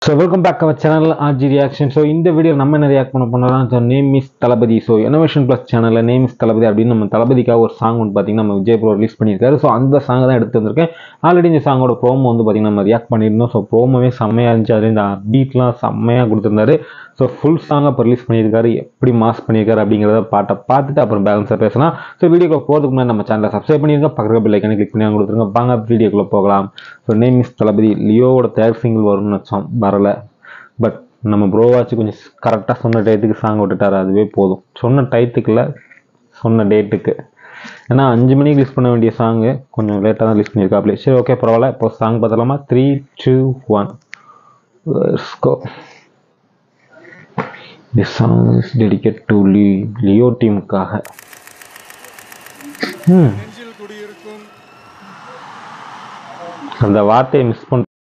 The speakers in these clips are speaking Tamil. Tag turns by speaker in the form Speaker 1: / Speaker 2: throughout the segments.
Speaker 1: so welcome back our channel RG reaction so இந்த வீடியோ நம்ம என்ன ரியாக்ட் பண்ண போனோம்னா so name is Thalapathy so innovation plus சேனலில் நேம் இஸ் தளபதி அப்படின்னு நம்ம தளபதிக்காக ஒரு சாங் வந்து பார்த்தீங்கன்னா நம்ம விஜய் ப்ரோ ரிலீஸ் பண்ணியிருக்காரு ஸோ அந்த சாங் தான் எடுத்து வந்திருக்கேன் ஆல்ரெடி இந்த சாங்கோட ப்ரோமோ வந்து பார்த்தீங்கன்னா நம்ம ரியாக்ட் பண்ணியிருந்தோம் ஸோ ப்ரோமோவே செம்மையாக இருந்துச்சு அது இந்த பீட்லாம் செம்மையாக கொடுத்துருந்தாரு ஸோ ஃபுல் சாங்காக இப்போ ரிலீஸ் பண்ணியிருக்காரு எப்படி மாஸ் பண்ணியிருக்காரு அப்படிங்கிறத பாட்டை பார்த்துட்டு அப்புறம் பேலன்ஸாக பேசலாம் ஸோ வீடியோக்குள்ள போகிறதுக்கு முன்னாடி நம்ம சேனலை சப்ஸ்கிரைப் பண்ணிருங்க பக்கத்தில் பில் ஐக்கானே கிளிக் பண்ணி கொடுத்துருங்க வாங்க வீடியோக்குள்ளே போகலாம் ஸோ நேம் இஸ் தளபதி லியோவோட தேர்ட் சிங்கிள் வரும்னு வச்சோம் வரலை பட் நம்ம ப்ரோவாச்சு கொஞ்சம் கரெக்டாக சொன்ன டேட்டுக்கு சாங் விட்டுட்டாரு அதுவே போதும் சொன்ன டயத்துக்குள்ள சொன்ன டேட்டுக்கு ஏன்னா அஞ்சு மணிக்கு ரிலீஸ் பண்ண வேண்டிய சாங்கு கொஞ்சம் லேட்டாக தான் ரிலீஸ் பண்ணியிருக்காப்ல சரி ஓகே பரவாயில்ல இப்போ சாங் பார்த்தலாமா three two one go the song is dedicate to லி லியோ டீமுக்காக ம்
Speaker 2: நெஞ்சில் குடியிருக்கும்
Speaker 1: அந்த வார்த்தையை மிஸ் பண்ண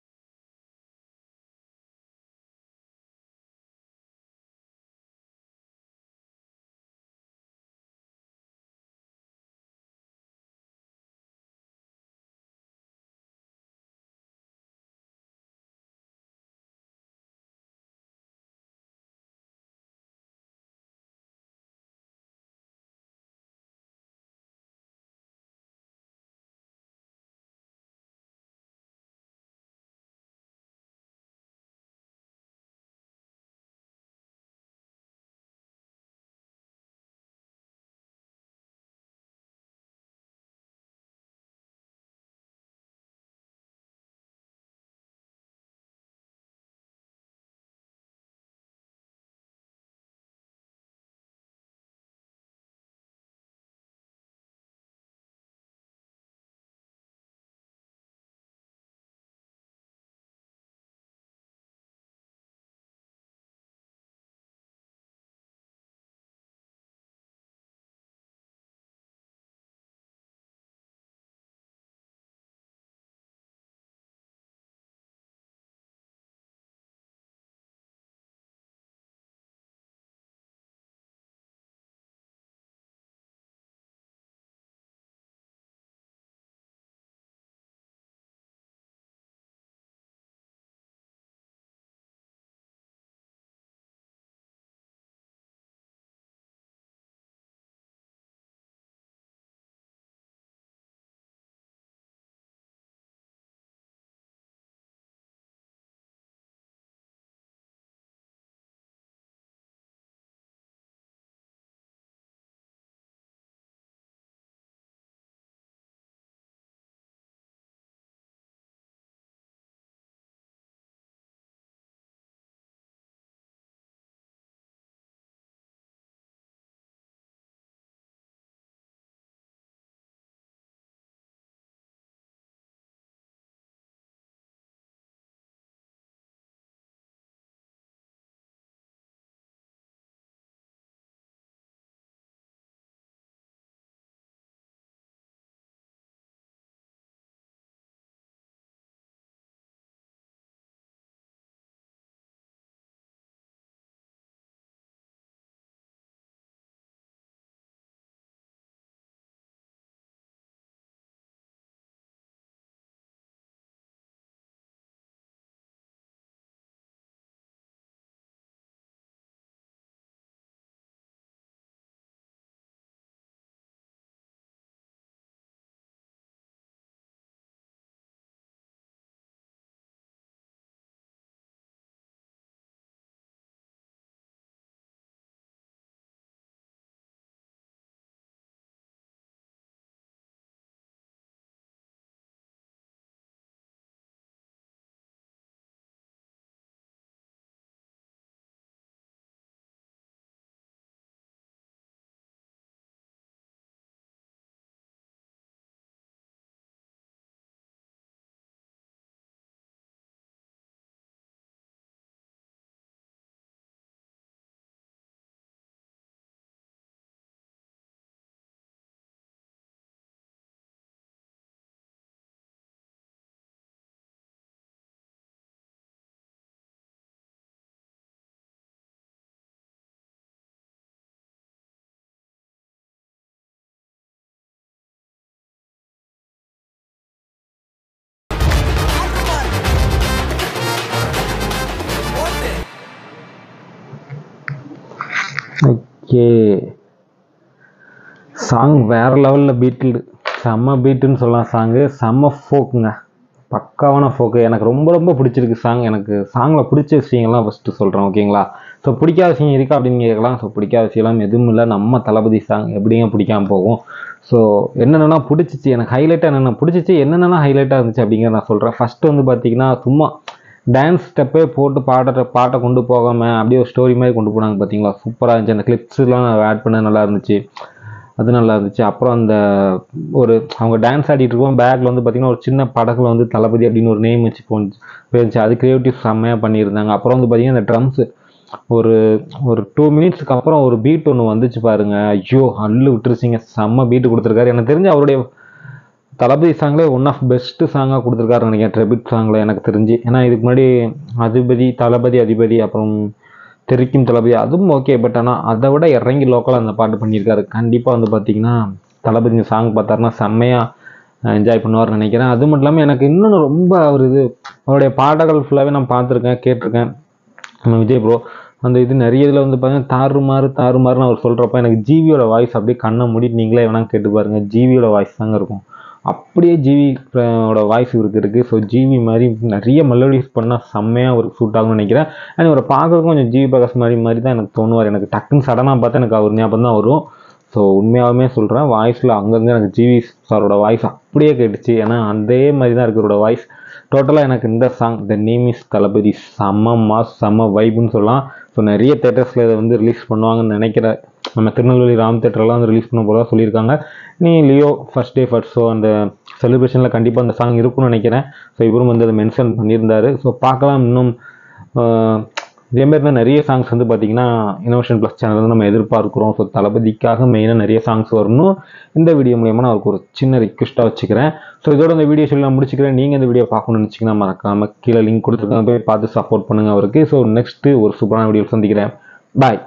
Speaker 1: ஓகே சாங் வேற லெவலில் பீட்டில் செம்ம பீட்டுன்னு சொல்லலாம் சாங்கு செம்ம ஃபோக்குங்க பக்காவான ஃபோக்கு எனக்கு ரொம்ப ரொம்ப பிடிச்சிருக்கு சாங் எனக்கு சாங்கில் பிடிச்ச விஷயங்கள்லாம் ஃபஸ்ட்டு சொல்கிறேன் ஓகேங்களா ஸோ பிடிக்காத விஷயம் இருக்கா அப்படின்னு கேட்கலாம் ஸோ பிடிக்காத விஷயம்லாம் எதுவும் இல்லை நம்ம தளபதி சாங் எப்படிங்க பிடிக்காம போகும் ஸோ என்னென்னா பிடிச்சிச்சு எனக்கு ஹைலைட்டாக என்னென்ன பிடிச்சிச்சு என்னென்ன ஹைலைட்டாக இருந்துச்சு அப்படிங்கிறத நான் சொல்கிறேன் ஃபஸ்ட்டு வந்து பார்த்தீங்கன்னா சும்மா டான்ஸ் ஸ்டெப்பே போட்டு பாடுற பாட்டை கொண்டு போகாமல் அப்படியே ஒரு ஸ்டோரி மாதிரி கொண்டு போனாங்க பார்த்தீங்களா சூப்பராக இருந்துச்சு அந்த கிளிப்ஸ்லாம் ஆட் பண்ண நல்லா இருந்துச்சு அது நல்லா இருந்துச்சு அப்புறம் அந்த ஒரு அவங்க டான்ஸ் ஆடிட்டு இருக்கோம் பேக்கில் வந்து பார்த்தீங்கன்னா ஒரு சின்ன படகுல வந்து தளபதி அப்படின்னு ஒரு நேம் வச்சு போச்சு போயிருந்துச்சு அது கிரியேட்டிவ் செம்மையாக பண்ணியிருந்தாங்க அப்புறம் வந்து பார்த்தீங்கன்னா இந்த ட்ரம்ஸு ஒரு ஒரு டூ மினிட்ஸ்க்கு அப்புறம் ஒரு பீட் ஒன்று வந்துச்சு பாருங்க ஐயோ அள்ளு விட்டுருச்சிங்க செம்ம பீட்டு கொடுத்துருக்காரு எனக்கு தெரிஞ்சு அவருடைய தளபதி சாங்லே ஒன் ஆஃப் பெஸ்ட்டு சாங்காக கொடுத்துருக்காரு நினைக்கிறேன் ட்ரெபிட் சாங்கில் எனக்கு தெரிஞ்சு ஏன்னா இதுக்கு முன்னாடி அதிபதி தளபதி அதிபதி அப்புறம் தெரிக்கும் தளபதி அதுவும் ஓகே பட் ஆனால் அதை விட இறங்கி லோக்கலாக அந்த பாட்டு பண்ணியிருக்காரு கண்டிப்பாக வந்து பார்த்தீங்கன்னா தளபதி சாங் பார்த்தாருன்னா செம்மையாக என்ஜாய் பண்ணுவார்னு நினைக்கிறேன் அது மட்டும் இல்லாமல் எனக்கு இன்னொன்று ரொம்ப ஒரு இது அவருடைய பாடல்கள் ஃபுல்லாகவே நான் பார்த்துருக்கேன் கேட்டிருக்கேன் நம்ம விஜய் ப்ரோ அந்த இது நிறைய இதில் வந்து பார்த்தீங்கன்னா தாறுமாறு தாறுமாறுன்னு அவர் சொல்கிறப்ப எனக்கு ஜிவியோட வாய்ஸ் அப்படியே கண்ணை மூடிட்டு நீங்களே வேணா கேட்டு பாருங்கள் ஜிவியோட வாய்ஸ் தாங்க இருக்கும் அப்படியே ஜிவி ஓட வாய்ஸ் இவருக்கு இருக்குது ஸோ ஜிவி மாதிரி நிறைய மெலடிஸ் பண்ணால் செம்மையாக ஒரு சூட் ஆகும்னு நினைக்கிறேன் அண்ட் இவரை பார்க்கறதுக்கும் கொஞ்சம் ஜிவி பிரகாஷ் மாதிரி மாதிரி தான் எனக்கு தோணுவார் எனக்கு டக்குன்னு சடனாக பார்த்தா எனக்கு அவர் ஞாபகம் தான் வரும் ஸோ உண்மையாகவுமே சொல்கிறேன் வாய்ஸில் அங்கங்கே எனக்கு ஜிவி சாரோட வாய்ஸ் அப்படியே கேட்டுச்சு ஏன்னா அதே மாதிரி தான் இருக்கு அவரோட வாய்ஸ் டோட்டலாக எனக்கு இந்த song the name is Thalapathy செம்ம மாஸ் செம்ம வைப்புன்னு சொல்லலாம் ஸோ நிறைய தேட்டர்ஸில் இதை வந்து ரிலீஸ் பண்ணுவாங்கன்னு நினைக்கிறேன் நம்ம திருநெல்வேலி ராம் தேட்டர்லாம் வந்து ரிலீஸ் பண்ண போகிறதா சொல்லியிருக்காங்க நீ Leo first day first show அந்த செலிப்ரேஷனில் கண்டிப்பாக அந்த சாங் இருக்கும்னு நினைக்கிறேன் ஸோ இவரும் வந்து அதை மென்ஷன் பண்ணியிருந்தாரு ஸோ பார்க்கலாம் இன்னும் ஆஹ், இதே மாதிரி தான் நிறைய சாங்ஸ் வந்து பார்த்தீங்கன்னா இனோவேஷன் ப்ளஸ் சேனல் வந்து நம்ம எதிர்பார்க்குறோம் ஸோ தளபதிக்காக மெயினாக நிறைய சாங்ஸ் வரணும் இந்த வீடியோ மூலியமாக நான் அவருக்கு ஒரு சின்ன ரிக்வெஸ்ட்டாக வச்சுக்கிறேன் ஸோ இதோட இந்த வீடியோ சொல்லி நான் முடிச்சுக்கிறேன் நீங்கள் இந்த வீடியோ பார்க்கணும்னு நினச்சிங்கன்னா மறக்காம கீழே லிங்க் கொடுத்துருக்காங்க போய் பார்த்து சப்போர்ட் பண்ணுங்கள் அவருக்கு ஸோ நெக்ஸ்ட்டு ஒரு சூப்பரான வீடியோ சந்திக்கிறேன் பாய்